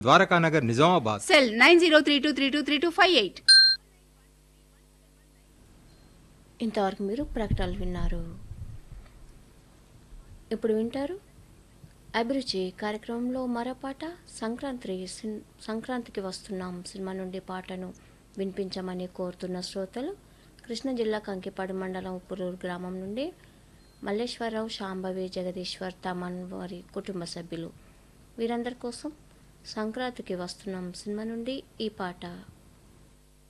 Dwarakanagar Nizamabad cell nine zero three two three two three two five eight ఇంతవరకు మీరు ప్రకటనలు విన్నారు ఇప్పుడు వింటారు అభిరుచి కార్యక్రమంలో మరో పాట సంక్రాంతి సిన్- సంక్రాంతికి వస్తున్నాం సినిమా నుండి పాటను వినిపించమని కోరుతున్న శ్రోతలు కృష్ణా జిల్లా కంకిపాడు మండలం ఉప్పురూరు గ్రామం నుండి మల్లేశ్వరరావు శాంభవి జగదీశ్వర్ తమన్ వారి కుటుంబ సభ్యులు వీరందరి కోసం సంక్రాంతికి వస్తున్నాం సినిమా నుండి ఈ పాట